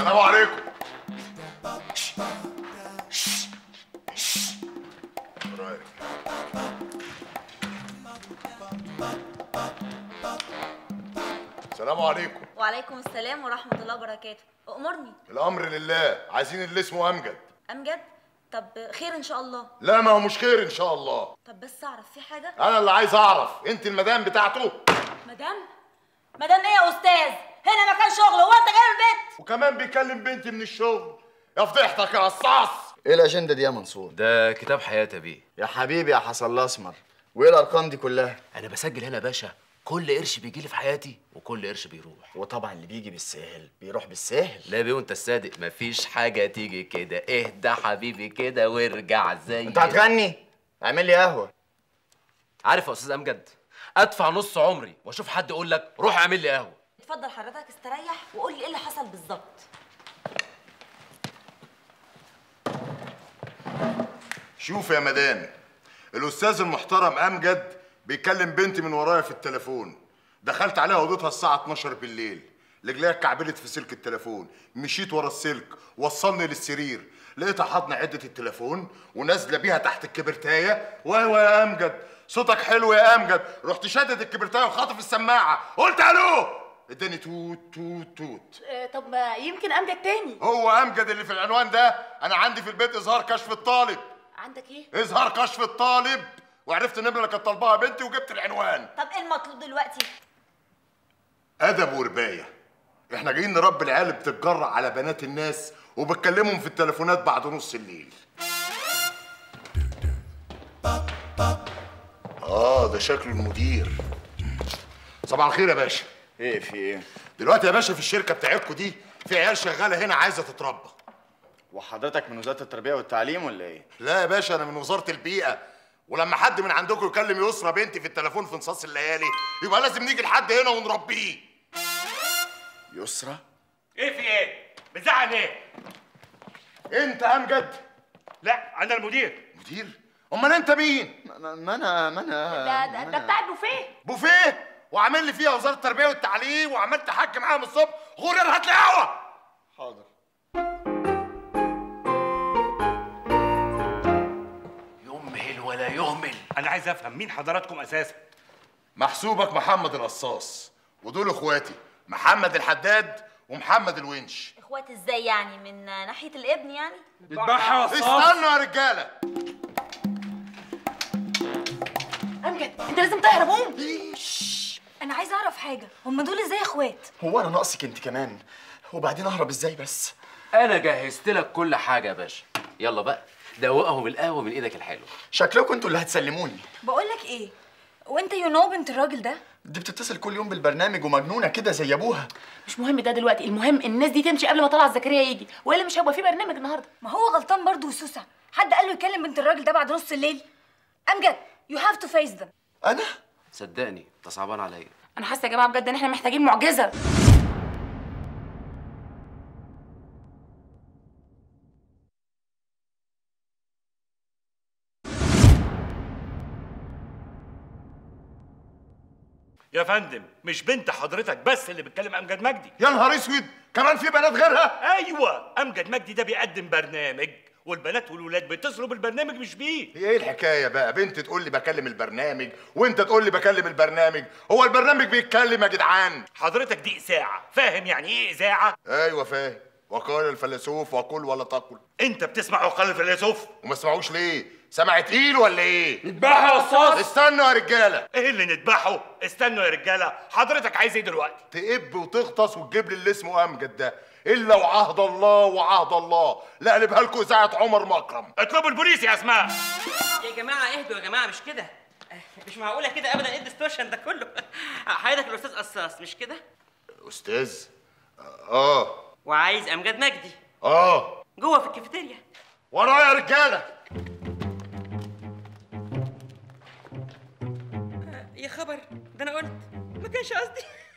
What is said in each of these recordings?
السلام عليكم رايك. السلام عليكم وعليكم السلام ورحمة الله وبركاته أمرني الامر لله عايزين اللي اسمه امجد أمجد طب خير إن شاء الله لا ما هو مش خير ان شاء الله طب بس أعرف في حاجة انا اللي عايز اعرف انت المدام بتاعته مدام مدام إيه يا أستاذ هنا مكان شغل هو أنت جاي من البيت وكمان بيكلم بنتي من الشغل يا فضيحتك يا قصاص ايه الاجنده دي يا منصور ده كتاب حياتي بيه يا حبيبي يا حسن الاسمر وايه الارقام دي كلها انا بسجل هنا يا باشا كل قرش بيجي لي في حياتي وكل قرش بيروح وطبعا اللي بيجي بالسهل بيروح بالسهل لا بيه وانت الصادق مفيش حاجه تيجي كده اهدى حبيبي كده وارجع زي انت هتغني اعمل لي قهوه عارف يا استاذ امجد ادفع نص عمري واشوف حد يقول لك روح اعمل لي قهوه اتفضل حضرتك استريح وقول لي إيه اللي حصل بالظبط شوف يا مدام الاستاذ المحترم امجد بيكلم بنتي من ورايا في التليفون دخلت عليها اوضتها الساعه 12 بالليل رجليها اتكعبلت في سلك التليفون مشيت ورا السلك وصلني للسرير لقيتها حاضنه عده التليفون ونازله بيها تحت الكبرتايه وايوه يا امجد صوتك حلو يا امجد رحت شادد الكبرتايه وخاطف السماعه قلت الو اداني توت توت توت طب ما يمكن امجد تاني هو امجد اللي في العنوان ده انا عندي في البيت اظهار كشف الطالب عندك ايه اظهار كشف الطالب وعرفت النمره اللي كانت طالباها بنتي وجبت العنوان طب إيه المطلوب دلوقتي ادب وربايه احنا جايين نربي العيال اللي بتتجرأ على بنات الناس وبتكلمهم في التليفونات بعد نص الليل اه ده شكل المدير صباح الخير يا باشا ايه في ايه دلوقتي يا باشا في الشركه بتاعتكم دي في عيال شغاله هنا عايزه تتربى وحضرتك من وزاره التربيه والتعليم ولا ايه لا يا باشا انا من وزاره البيئه ولما حد من عندكم يكلم يسرى بنتي في التليفون في نصاص الليالي يبقى لازم نيجي لحد هنا ونربيه يسرى ايه في ايه؟ بتزعل ايه؟ انت امجد لا انا المدير مدير امال انت مين ما ما انا ما انا ده ده, ده بتاع البوفيه بوفيه وعامل لي فيها وزاره التربيه والتعليم وعمال تحكي معاها من الصبح غورير هات لي قهوه حاضر يمهل ولا يهمل انا عايز افهم مين حضراتكم اساسا محسوبك محمد القصاص ودول اخواتي محمد الحداد ومحمد الونش إخوات إزاي يعني من ناحية الابن يعني بتضحى استنوا يا رجاله امجد انت لازم تهرب قوم أنا عايزة أعرف حاجة هم دول إزاي إخوات هو انا ناقصك انت كمان وبعدين اهرب ازاي بس انا جهزت لك كل حاجه يا باشا يلا بقى دوقهم القهوه من ايدك الحلوه شكلكم انتوا اللي هتسلموني بقول لك إيه وأنت يو نو بنت الراجل ده دي بتتصل كل يوم بالبرنامج ومجنونه كده زي ابوها مش مهم ده دلوقتي المهم الناس دي تمشي قبل ما طلعت زكريا يجي والا مش هيبقى في برنامج النهارده ما هو غلطان برضه وسوسة حد قال له يكلم بنت الراجل ده بعد نص الليل أمجد you have to face them انا صدقني انت صعبان عليا انا حاسه يا جماعه بجد ان احنا محتاجين معجزه يا فندم مش بنت حضرتك بس اللي بتكلم امجد مجدي يا نهار اسود كمان في بنات غيرها ايوه امجد مجدي ده بيقدم برنامج والبنات والولاد بيتصلوا بالبرنامج مش بيه هي ايه الحكايه بقى بنت تقول لي بكلم البرنامج وانت تقول لي بكلم البرنامج هو البرنامج بيتكلم يا جدعان حضرتك دي اذاعه فاهم يعني ايه اذاعه ايوه فاهم وقال الفيلسوف وكل ولا تاكل انت بتسمع وقال الفيلسوف وما اسمعوش ليه سمع تقيل ولا ايه نذبحها يا استاذ استنوا يا رجاله ايه اللي نذبحه استنوا يا رجاله حضرتك عايز ايه دلوقتي تقب وتغطس وتجيب لي اللي اسمه امجد ده الا وعهد الله وعهد الله لا اقلبها لكم اذاعه عمر مكرم اطلبوا البوليس يا اسماء يا جماعه اهدوا يا جماعه مش كده مش معقوله كده ابدا ايه الديستورشن ده كله حضرتك الاستاذ قصاص مش كده استاذ اه وعايز امجد مجدي اه جوه في الكافيتيريا ورايا يا رجاله يا خبر ده انا قلت ما كانش قصدي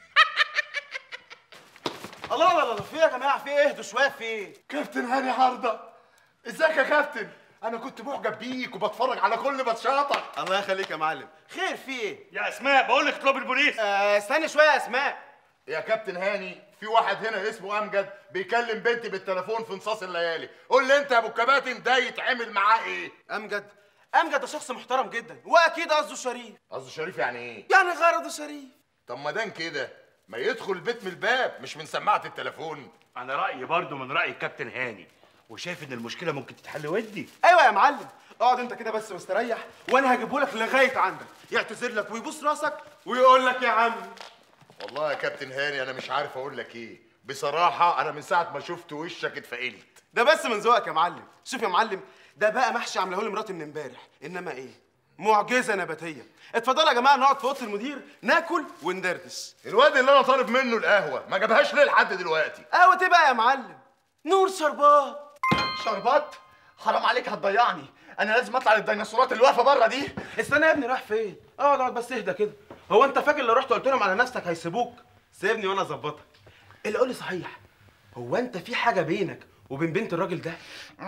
الله الله الله في ايه يا جماعه في ايه اهدوا شويه في ايه كابتن هاني عرضه ازيك يا كابتن انا كنت معجب بيك وبتفرج على كل ماتشاتك الله يخليك يا معلم خير في ايه يا اسماء بقول لك اطلبوا البوليس آه استني شويه يا اسماء يا كابتن هاني في واحد هنا اسمه امجد بيكلم بنتي بالتليفون في نصاص الليالي قول لي انت يا ابو الكباتن ده يتعمل معاه ايه امجد امجد ده شخص محترم جدا واكيد قصده شريف قصده شريف يعني ايه يعني غرضه شريف طب ما دام كده ما يدخل البيت من الباب مش من سماعه التليفون انا رايي برضو من راي الكابتن هاني وشايف ان المشكله ممكن تتحل ودي ايوه يا معلم اقعد انت كده بس واستريح وانا هجيبه لك لغايه عندك يعتذر لك ويبوس راسك ويقول لك يا عم والله يا كابتن هاني انا مش عارف اقول لك ايه بصراحه انا من ساعه ما شفت وشك اتفائلت ده بس من ذوقك يا معلم شوف يا معلم ده بقى محشي عامله لي مراتي من امبارح انما ايه معجزه نباتيه اتفضلوا يا جماعه نقعد في اوضه المدير ناكل وندردش الواد اللي انا طالب منه القهوه ما جابهاش ليه لحد دلوقتي قهوه ايه بقى يا معلم نور شربات شربات حرام عليك هتضيعني انا لازم اطلع للديناصورات اللي واقفه بره دي استنى يا ابني رايح فين اقعد اقعد بس اهدى كده هو انت فاكر لو رحت قلت لهم على نفسك هيسيبوك سيبني وانا اظبطك اللي قول لي صحيح هو انت في حاجه بينك وبين بنت الراجل ده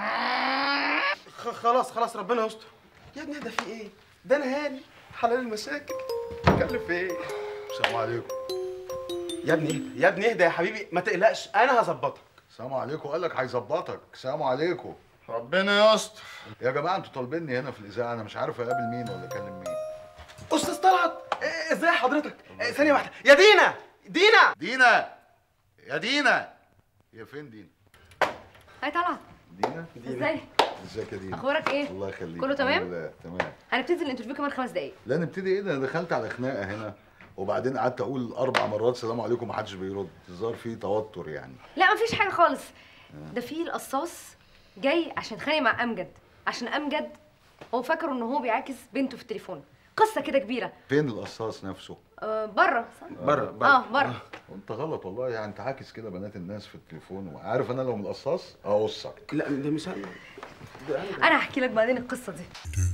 خ- خلاص خلاص ربنا يستر يا ابني ده في ايه ده انا هاني حلال المشاكل اتكلم في ايه السلام عليكم يا ابني اهدى يا ابني اهدى يا حبيبي ما تقلقش انا هظبطك السلام عليكم قال لك هيظبطك السلام عليكم ربنا يستر يا جماعه انتوا طالبيني هنا في الاذاعه انا مش عارف اقابل مين ولا اكلم مين استاذ طلعت إيه، ازاي حضرتك إيه، ثانيه واحده يا دينا دينا دينا يا دينا يا فين دينا هاي طلعت دينا ازاي ازيك يا دينا اخبارك ايه الله يخليك كله تمام؟ الحمد لله تمام هنبتدي الانترفيو كمان خمس دقايق لا نبتدي ايه ده انا دخلت على خناقه هنا وبعدين قعدت اقول اربع مرات سلام عليكم محدش بيرد الظاهر في توتر يعني لا مفيش حاجه خالص ده في القصاص جاي عشان يتخانق مع امجد عشان امجد هو فاكر ان هو بيعاكس بنته في التليفون قصه كده كبيره فين القصاص نفسه آه بره صح بره اه بره انت غلط والله يعني انت عاكس كده بنات الناس في التليفون وعارف انا لو من القصاص اقصك لا ده مش انا انا هحكي لك بعدين القصه دي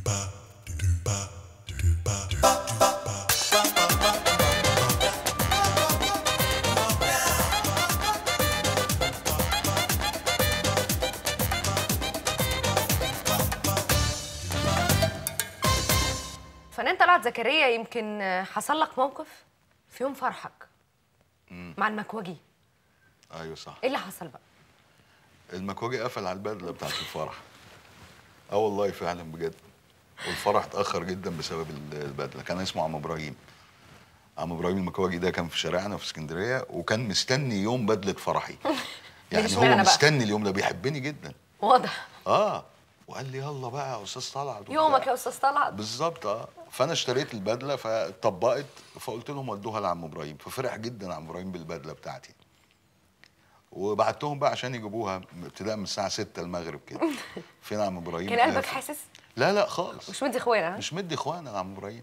فنان طلعت زكريا يمكن حصل لك موقف في يوم فرحك مع المكوجي ايوه صح ايه اللي حصل بقى المكواجي قفل على البدله بتاعت الفرح اه والله فعلا بجد والفرح اتاخر جدا بسبب ال- البدله كان اسمه عم ابراهيم عم ابراهيم المكواجي ده كان في شارعنا في اسكندريه وكان مستني يوم بدله فرحي يعني اشمعنى هو بقى؟ مستني اليوم ده بيحبني جدا واضح اه وقال لي يلا بقى يا استاذ طلعت وبتاع. يومك يا استاذ طلعت بالظبط اه فانا اشتريت البدله فاتطبقت فقلت لهم ودوها لعم ابراهيم ففرح جدا عم ابراهيم بالبدله بتاعتي وبعتهم بقى عشان يجيبوها ابتداء من الساعه 6 المغرب كده فين عم ابراهيم كان قلبك قافل. حاسس لا لا خالص مش مدي اخوانا ها؟ مش مدي اخوانا عم ابراهيم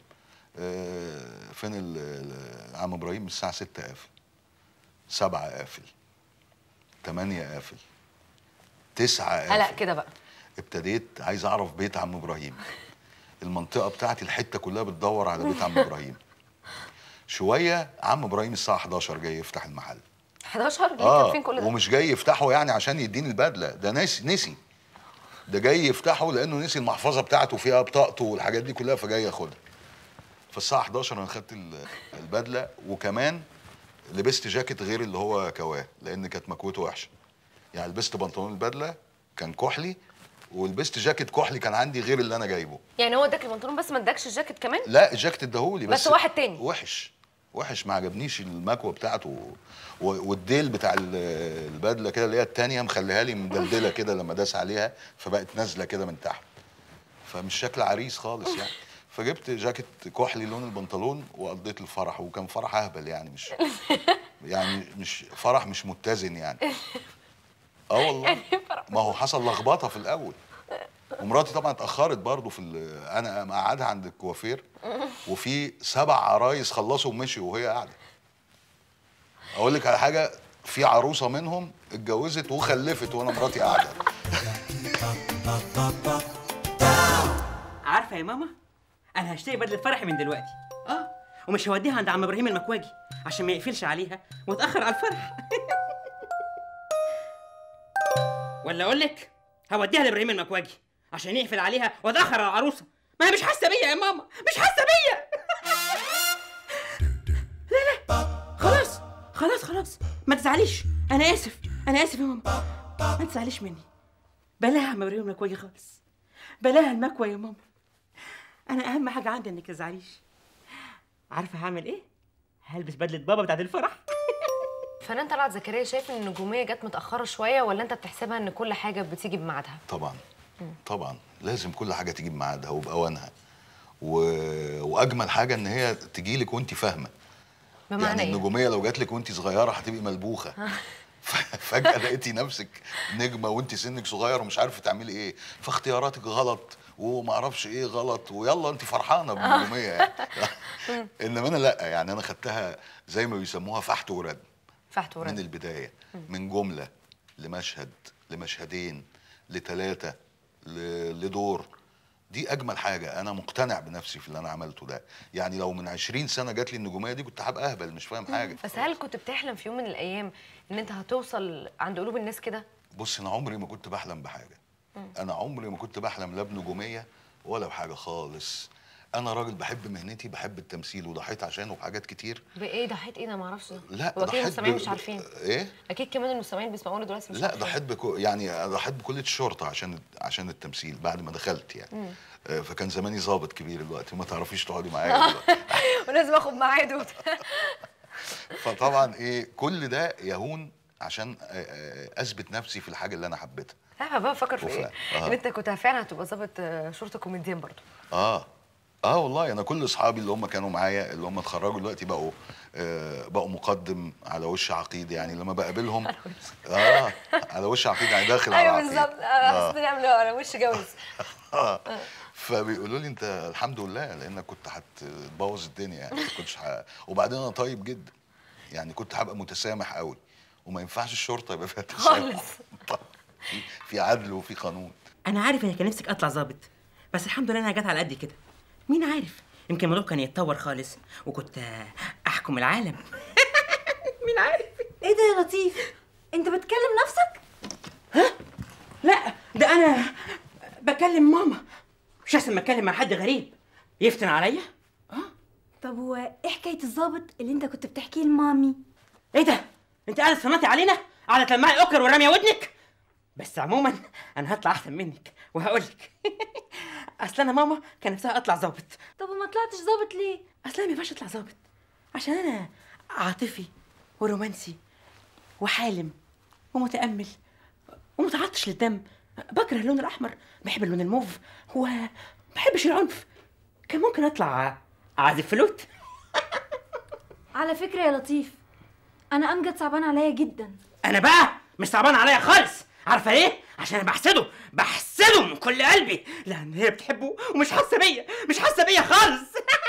آه فين ال- ال- عم ابراهيم الساعه 6 قافل 7 قافل 8 قافل 9 قافل قلق كده بقى ابتديت عايز اعرف بيت عم ابراهيم المنطقه بتاعتي الحته كلها بتدور على بيت عم ابراهيم شويه عم ابراهيم الساعه 11 جاي يفتح المحل 11 ليه كان اه فين كل ده ومش جاي يفتحه يعني عشان يديني البدله ده ناسي نسي ده جاي يفتحه لانه نسي المحفظه بتاعته فيها بطاقته والحاجات دي كلها فجاي ياخدها فالساعه 11 انا خدت ال- البدله وكمان لبست جاكيت غير اللي هو كواه لان كانت مكوته وحشه يعني لبست بنطلون البدله كان كحلي ولبست جاكيت كحلي كان عندي غير اللي انا جايبه يعني هو اداك البنطلون بس ما اداكش الجاكيت كمان لا الجاكيت اداهولي بس بس واحد تاني. وحش وحش ما عجبنيش المكوه بتاعته و- والديل بتاع ال- البدله كده اللي هي التانيه مخليها لي مدلدله كده لما داس عليها فبقت نازله كده من تحت فمش شكل عريس خالص يعني فجبت جاكيت كحلي لون البنطلون وقضيت الفرح وكان فرح اهبل يعني مش يعني مش فرح مش متزن يعني اه والله ما هو حصل لخبطه في الاول ومراتي طبعا اتاخرت برضه في ال- انا مقعدها عند الكوافير وفي سبع عرايس خلصوا ومشوا وهي قاعده اقول لك على حاجه في عروسه منهم اتجوزت وخلفت وانا مراتي قاعده عارفه يا ماما انا هشتري بدله فرحي من دلوقتي اه ومش هوديها عند عم ابراهيم المكواجي عشان ما يقفلش عليها واتاخر على الفرح ولا اقول لك هوديها لابراهيم المكواجي عشان يقفل عليها واتاخر على العروسه ما هي مش حاسه بيا يا ماما مش حاسه بيا لا لا خلاص خلاص خلاص ما تزعليش انا اسف انا اسف يا ماما ما تزعليش مني بلاها يا مريم المكويه خالص بلاها المكوى يا ماما انا اهم حاجه عندي انك تزعليش عارفه هعمل ايه هلبس بدله بابا بتاعت الفرح فنان طلعت زكريا شايف ان النجوميه جت متاخره شويه ولا انت بتحسبها ان كل حاجه بتيجي بميعادها طبعا طبعا لازم كل حاجه تجي بميعادها وباوانها و... واجمل حاجه ان هي تجي لك وانت فاهمه بمعنى يعني ايه النجوميه لو جات لك وانت صغيره هتبقي ملبوخه ف- فجاه لقيتي نفسك نجمه وانت سنك صغير ومش عارفه تعملي ايه فاختياراتك غلط وما اعرفش ايه غلط ويلا انت فرحانه بالنجوميه يعني انما انا لا يعني انا خدتها زي ما بيسموها فحت ورد فحت من ورد البدايه من جمله لمشهد لمشهدين لثلاثه ل- لدور دي اجمل حاجه انا مقتنع بنفسي في اللي انا عملته ده يعني لو من 20 سنه جات لي النجوميه دي كنت هبقى اهبل مش فاهم حاجه بس هل كنت بتحلم في يوم من الايام ان انت هتوصل عند قلوب الناس كده بص انا عمري ما كنت بحلم بحاجه انا عمري ما كنت بحلم لا بنجوميه ولا بحاجه خالص انا راجل بحب مهنتي بحب التمثيل وضحيت عشانه بحاجات كتير بايه ضحيت ايه انا ما اعرفش لا هو اكيد ضحيت المستمعين ب- مش عارفين ايه اكيد كمان المستمعين بيسمعونا دلوقتي مش لا عارفين. ضحيت بكو يعني ضحيت بكليه الشرطه عشان عشان التمثيل بعد ما دخلت يعني آه، فكان زماني ظابط كبير دلوقتي ما تعرفيش تقعدي معايا دلوقتي ولازم اخد ميعاد وبتاع. فطبعا ايه كل ده يهون عشان آه، آه، اثبت نفسي في الحاجه اللي انا حبيتها عارفه بقى بفكر في ايه؟ وفاء. آه. ان انت كنت فعلا هتبقى ظابط آه، شرطه كوميديان برضه اه اه والله انا كل اصحابي اللي هم كانوا معايا اللي هم اتخرجوا دلوقتي بقوا آه بقوا مقدم على وش عقيد يعني لما بقابلهم اه على وش عقيد يعني داخل على ايوه عقيد بالظبط انا حسيت نعمل على وش جوز آه. فبيقولوا لي انت الحمد لله لانك كنت هتبوظ الدنيا يعني ما كنتش ح... وبعدين انا طيب جدا يعني كنت هبقى متسامح قوي وما ينفعش الشرطه يبقى فيها تسامح خالص. في في عدل وفي قانون انا عارف ان كان نفسك اطلع ظابط بس الحمد لله انها جت على قد كده مين عارف يمكن الموضوع كان يتطور خالص وكنت آه، احكم العالم مين عارف ايه ده يا لطيف انت بتكلم نفسك لا ده انا بكلم ماما مش احسن ما اتكلم مع حد غريب يفتن عليا طب هو ايه حكايه الظابط اللي انت كنت بتحكيه لمامي ايه ده انت قاعده تصنطي علينا قاعده تلمعي اوكر وراميه ودنك بس عموما انا هطلع احسن منك وهقول لك اصل انا ماما كان نفسها اطلع ظابط طب وما طلعتش ظابط ليه اصل انا ما ينفعش اطلع ظابط عشان انا عاطفي ورومانسي وحالم ومتامل ومتعطش للدم بكره اللون الاحمر بحب اللون الموف وما بحبش العنف كان ممكن اطلع اعزف فلوت على فكره يا لطيف انا امجد صعبان عليا جدا انا بقى مش صعبان عليا خالص عارفه ليه عشان انا بحسده بحسده من كل قلبي لان هي بتحبه ومش حاسه بيا مش حاسه بيا خالص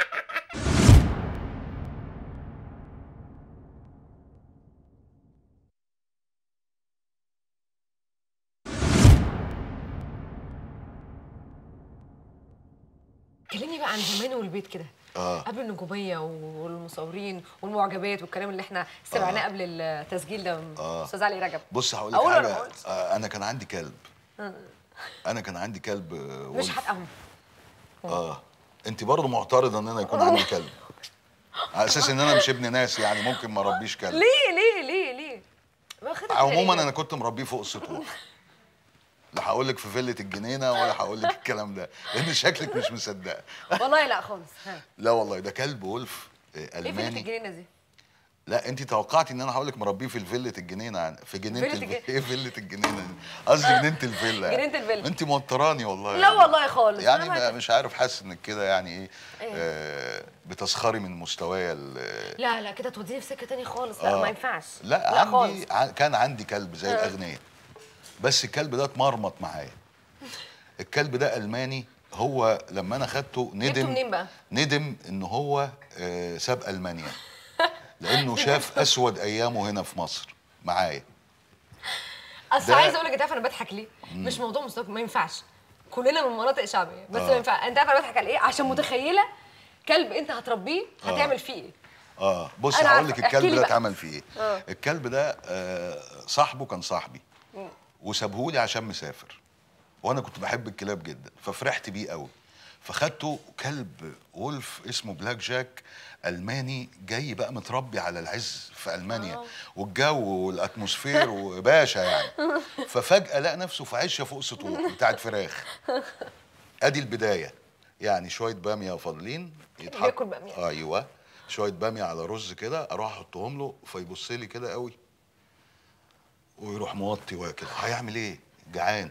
كلمني بقى عن زمان والبيت كده اه قبل النجوميه والمصورين والمعجبات والكلام اللي احنا استمعناه قبل التسجيل ده من آه. استاذ علي رجب بص هقول لك أقول ولا ما حاجه أقولش؟ آه انا كان عندي كلب انا كان عندي كلب آه، مش ولف. هتقوم اه انت برضه معترضه ان انا يكون عندي كلب على اساس ان انا مش ابن ناس يعني ممكن ما اربيش كلب ليه ليه ليه ليه ما خدت عموما بالي. انا كنت مربيه فوق السطوح لا هقول لك في فيله الجنينه ولا هقول لك الكلام ده لان شكلك مش مصدقه والله لا خالص ها. لا والله ده كلب ولف آه، ايه فيلة الماني الجنينه دي لا انت توقعتي ان انا هقول لك مربيه في فيله الجنينه عن- في جنينه فيلة الف... الج- ايه فيله الجنينه دي قصدي جنينه الفيلا يعني. جنينة الفيلا. انت موتراني والله لا والله خالص يعني أنا ما- ما- مش عارف حاسس انك كده يعني ايه, إيه؟ آه بتسخري من مستوايا ال- لا لا كده توديني في سكه تاني خالص لا آه. ما ينفعش لا, لا عندي خالص ع- كان عندي كلب زي آه. الاغنياء بس الكلب ده اتمرمط معايا الكلب ده الماني هو لما انا خدته جبته ندم منين بقى؟ ندم ان هو آه، ساب المانيا لانه شاف اسود ايامه هنا في مصر معايا اصل ده- عايزه اقول لك انت عارف انا بضحك ليه؟ مش موضوع مستواك ما ينفعش كلنا من مناطق شعبيه بس ما آه. ينفع انت عارف انا بضحك على ايه؟ عشان متخيله كلب انت هتربيه هتعمل فيه ايه؟ اه بص أنا هقول عارفة. لك احكي الكلب لي ده بقى. اتعمل فيه ايه آه. الكلب ده آه صاحبه كان صاحبي وسابهولي عشان مسافر وانا كنت بحب الكلاب جدا ففرحت بيه قوي فخدته كلب وولف اسمه بلاك جاك الماني جاي بقى متربي على العز في المانيا والجو والاتموسفير وباشا يعني ففجاه لقى نفسه في عشه فوق سطوح بتاعت فراخ ادي البدايه يعني شويه باميه فاضلين يتحط بياكل بامية. ايوه شويه باميه على رز كده اروح احطهم له فيبص لي كده قوي ويروح موطي واكل هيعمل ايه جعان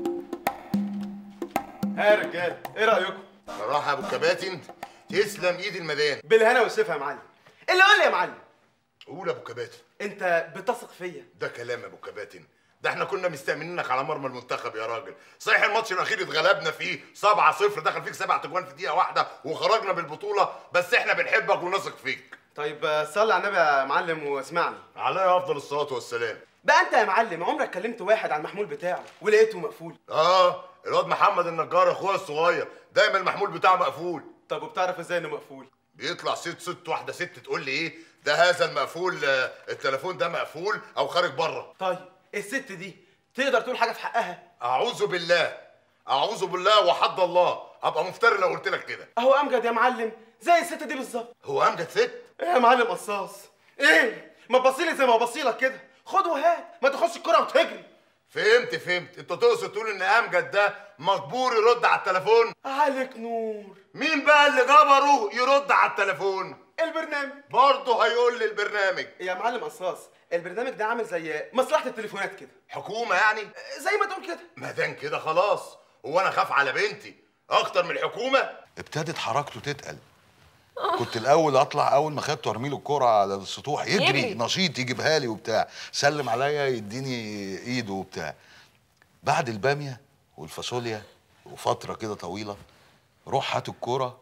ها يا رجاله ايه رايكم صراحه يا ابو كباتن تسلم ايد المدان بالهنا والسيف يا معلم اللي قول لي يا معلم قول يا ابو كباتن انت بتثق فيا ده كلام يا ابو كباتن ده احنا كنا مستأمنينك على مرمى المنتخب يا راجل صحيح الماتش الاخير اتغلبنا فيه 7 0 دخل فيك سبع تجوان في دقيقه واحده وخرجنا بالبطوله بس احنا بنحبك ونثق فيك طيب آه، صلي على النبي يا معلم واسمعني عليه افضل الصلاه والسلام بقى انت يا معلم عمرك كلمت واحد على المحمول بتاعه ولقيته مقفول اه الواد محمد النجار اخويا الصغير دايما المحمول بتاعه مقفول طب وبتعرف ازاي انه مقفول بيطلع ست ست واحده ست تقول لي ايه ده هذا المقفول آه، التليفون ده مقفول او خارج بره طيب الست دي تقدر تقول حاجه في حقها اعوذ بالله اعوذ بالله وحد الله ابقى مفتري لو قلت لك كده اهو امجد يا معلم زي الست دي بالظبط هو امجد ست ايه يا معلم قصاص ايه ما تبصيلي زي ما ببصيلك كده خد وهات ما تاخدش الكره وتجري فهمت فهمت انت تقصد تقول ان امجد ده مجبور يرد على التليفون عليك نور مين بقى اللي جبره يرد على التليفون البرنامج برضه هيقول لي البرنامج يا معلم قصاص البرنامج ده عامل زي مصلحه التليفونات كده حكومه يعني زي ما تقول كده ما دام كده خلاص هو انا خاف على بنتي اكتر من الحكومه ابتدت حركته تتقل كنت الاول اطلع اول ما خدته ارمي له الكوره على السطوح يجري, يجري. يجري. نشيط يجيبها لي وبتاع سلم عليا يديني ايده وبتاع بعد الباميه والفاصوليا وفتره كده طويله روح هات الكوره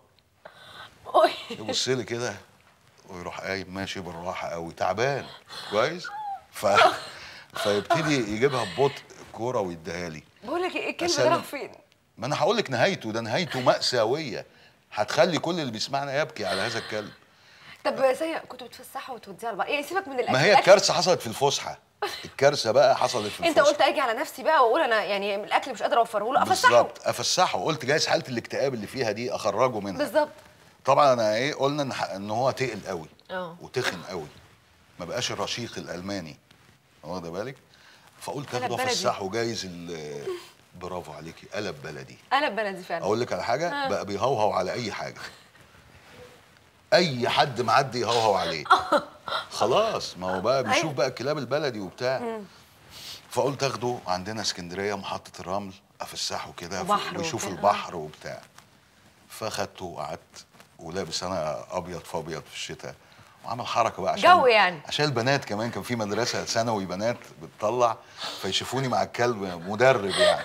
يبص لي كده ويروح قايم ماشي بالراحه قوي تعبان كويس ف فيبتدي يجيبها ببطء الكوره ويديها لي بقول لك ايه الكلب ده أسلم. راح فين ما انا هقول لك نهايته ده نهايته مأساوية هتخلي كل اللي بيسمعنا يبكي على هذا الكلب طب سيا كنتوا بتفسحوا وتوديه على البحر يعني سيبك من الاكل ما هي الأكل- الكارثة حصلت في الفسحة الكارثة بقى حصلت في انت الفسحة قلت اجي على نفسي بقى واقول انا يعني الاكل مش قادره اوفره له افسحه بالظبط افسحه قلت جايز حالة الاكتئاب اللي فيها دي اخرجه منها بالظبط طبعا انا ايه قلنا ان ح- ان هو تقل قوي اه وتخن قوي ما بقاش الرشيق الالماني واخده بالك فقلت قلب اخده بلدي. افسحه جايز ال- برافو عليكي قلب بلدي قلب بلدي فعلا اقول لك على حاجه آه. بقى بيهوهو على اي حاجه اي حد معدي يهوهو عليه خلاص ما هو بقى بيشوف أيوة. بقى الكلاب البلدي وبتاع مم. فقلت اخده عندنا اسكندريه محطه الرمل افسحه كده وبحر ويشوف وكده. البحر وبتاع فاخدته وقعدت ولابس انا ابيض في ابيض في الشتاء وعمل حركه بقى عشان جو يعني. عشان البنات كمان كان في مدرسه ثانوي بنات بتطلع فيشوفوني مع الكلب مدرب يعني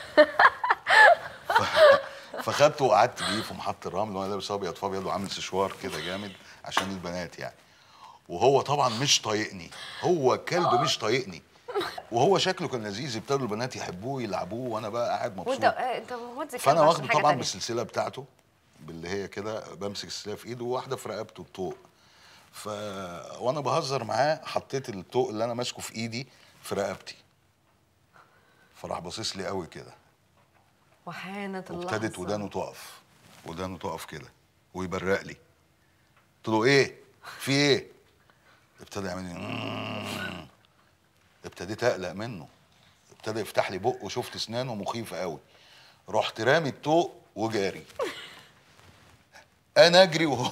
فخدته وقعدت بيه في محطه الرمل وانا لابس ابيض في ابيض وعامل سشوار كده جامد عشان البنات يعني وهو طبعا مش طايقني هو كلب مش طايقني وهو شكله كان لذيذ ابتدوا البنات يحبوه يلعبوه وانا بقى قاعد مبسوط وانت آه، انت مودي فانا كلب واخده عشان حاجة طبعا تانية. بالسلسله بتاعته باللي هي كده بمسك السلسله في ايده وواحده في رقبته الطوق ف وانا بهزر معاه حطيت الطوق اللي انا ماسكه في ايدي في رقبتي فراح باصص لي قوي كده وحانت اللحظه وابتدت ودانه تقف ودانه تقف كده ويبرق لي قلت له ايه في ايه ابتدى يعمل لي "مم". ابتديت اقلق منه ابتدى يفتح لي بقه وشفت اسنانه مخيفه قوي رحت رامي الطوق وجاري انا اجري وهو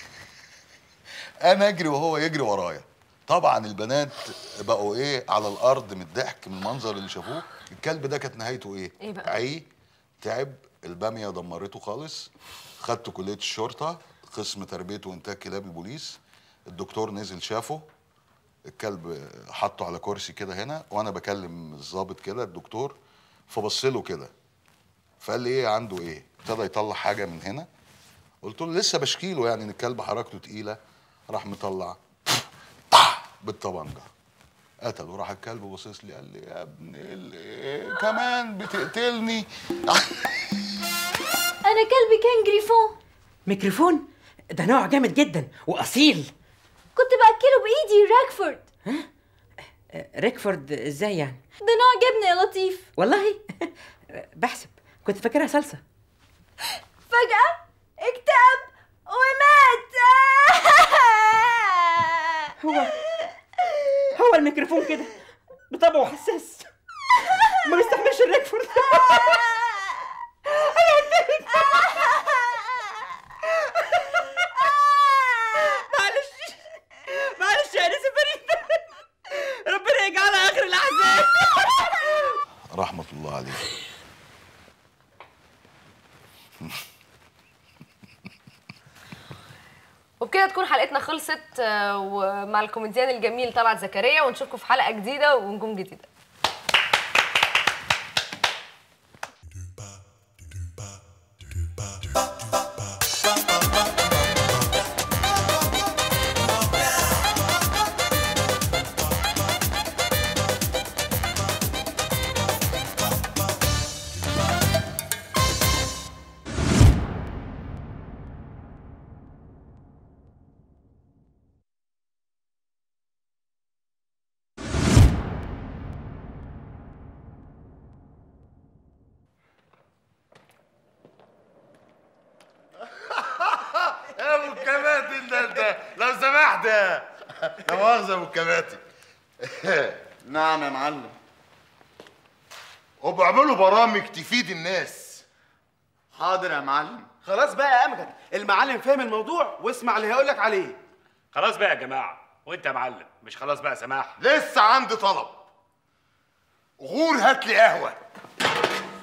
انا اجري وهو يجري ورايا طبعا البنات بقوا ايه على الارض من الضحك من المنظر اللي شافوه الكلب ده كانت نهايته ايه إيه بقى؟ عي تعب الباميه دمرته خالص خدته كليه الشرطه قسم تربيه وانتاج كلاب البوليس الدكتور نزل شافه الكلب حطه على كرسي كده هنا وانا بكلم الضابط كده الدكتور فبص له كده فقال لي ايه عنده ايه ابتدى يطلع حاجه من هنا قلت له لسه بشكيله يعني ان الكلب حركته تقيله راح مطلع بالطبنجه قتله راح الكلب باصص لي قال لي يا ابن ال- إيه كمان بتقتلني انا كلبي كان جريفون ميكروفون ده نوع جامد جدا واصيل كنت باكله بايدي راكفورد آه، ريكفورد ازاي يعني ده نوع جبنه يا لطيف والله بحسب كنت فاكرها صلصه فجاه اكتئب ومات هو هو الميكروفون كده بطبعه حساس ما بيستحملش الريكفورد معلش معلش يا انسه فريده ربنا يجعلها اخر الاحزان رحمه الله عليه وبكده تكون حلقتنا خلصت آه، ومع الكوميديان الجميل طلعت زكريا ونشوفكم في حلقه جديده ونجوم جديده يا ابو الكباتن انت انت لو سمحت لا مؤاخذه يا ابو الكباتن نعم يا معلم وبيعملوا برامج تفيد الناس حاضر يا معلم خلاص بقى يا امجد المعلم فاهم الموضوع واسمع اللي هقول لك عليه خلاص بقى يا جماعه وانت يا معلم مش خلاص بقى سماح لسه عندي طلب غور هات لي قهوه